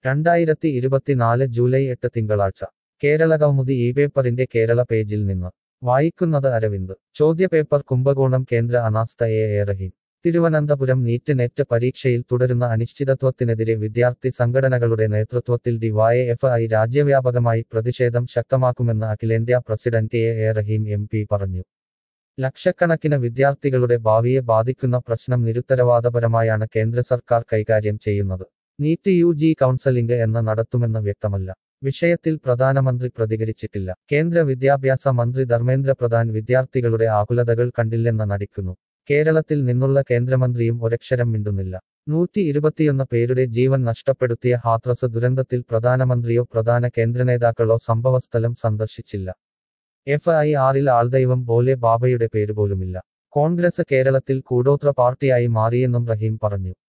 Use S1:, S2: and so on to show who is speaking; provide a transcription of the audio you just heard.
S1: രണ്ടായിരത്തി ഇരുപത്തിനാല് ജൂലൈ എട്ട് തിങ്കളാഴ്ച കേരള കൗമുദി ഈ പേപ്പറിന്റെ കേരള പേജിൽ നിന്ന് വായിക്കുന്നത് അരവിന്ദ് ചോദ്യപേപ്പർ കുംഭകോണം കേന്ദ്ര അനാസ്ഥ A A Rahim Thiruvananthapuram NEET NET പരീക്ഷയിൽ തുടരുന്ന അനിശ്ചിതത്വത്തിനെതിരെ വിദ്യാർത്ഥി സംഘടനകളുടെ നേതൃത്വത്തിൽ ഡിവൈഎഫ് ഐ രാജ്യവ്യാപകമായി പ്രതിഷേധം ശക്തമാക്കുമെന്ന് അഖിലേന്ത്യാ president A A Rahim M P പറഞ്ഞു ലക്ഷക്കണക്കിന് വിദ്യാർത്ഥികളുടെ ഭാവിയെ ബാധിക്കുന്ന പ്രശ്നം നിരുത്തരവാദപരമായാണ് കേന്ദ്ര സർക്കാർ കൈകാര്യം ചെയ്യുന്നത് നീറ്റ് യു ജി കൗൺസലിംഗ് എന്ന നടത്തുമെന്ന് വ്യക്തമല്ല വിഷയത്തിൽ പ്രധാനമന്ത്രി പ്രതികരിച്ചിട്ടില്ല കേന്ദ്ര വിദ്യാഭ്യാസ മന്ത്രി ധർമ്മേന്ദ്ര പ്രധാൻ വിദ്യാർത്ഥികളുടെ ആകുലതകൾ കണ്ടില്ലെന്ന് നടിക്കുന്നു കേരളത്തിൽ നിന്നുള്ള കേന്ദ്രമന്ത്രിയും ഒരക്ഷരം മിണ്ടുന്നില്ല നൂറ്റി ഇരുപത്തിയൊന്ന് പേരുടെ ജീവൻ നഷ്ടപ്പെടുത്തിയ ഹാത്രസ് ദുരന്തത്തിൽ പ്രധാനമന്ത്രിയോ പ്രധാന കേന്ദ്രനേതാക്കളോ സംഭവസ്ഥലം സന്ദർശിച്ചില്ല എഫ് ഐ ആറിൽ ആൾദൈവം പോലെ ബാബയുടെ പേരുപോലുമില്ല കോൺഗ്രസ് കേരളത്തിൽ കൂടോത്ര പാർട്ടിയായി മാറിയെന്നും റഹീം പറഞ്ഞു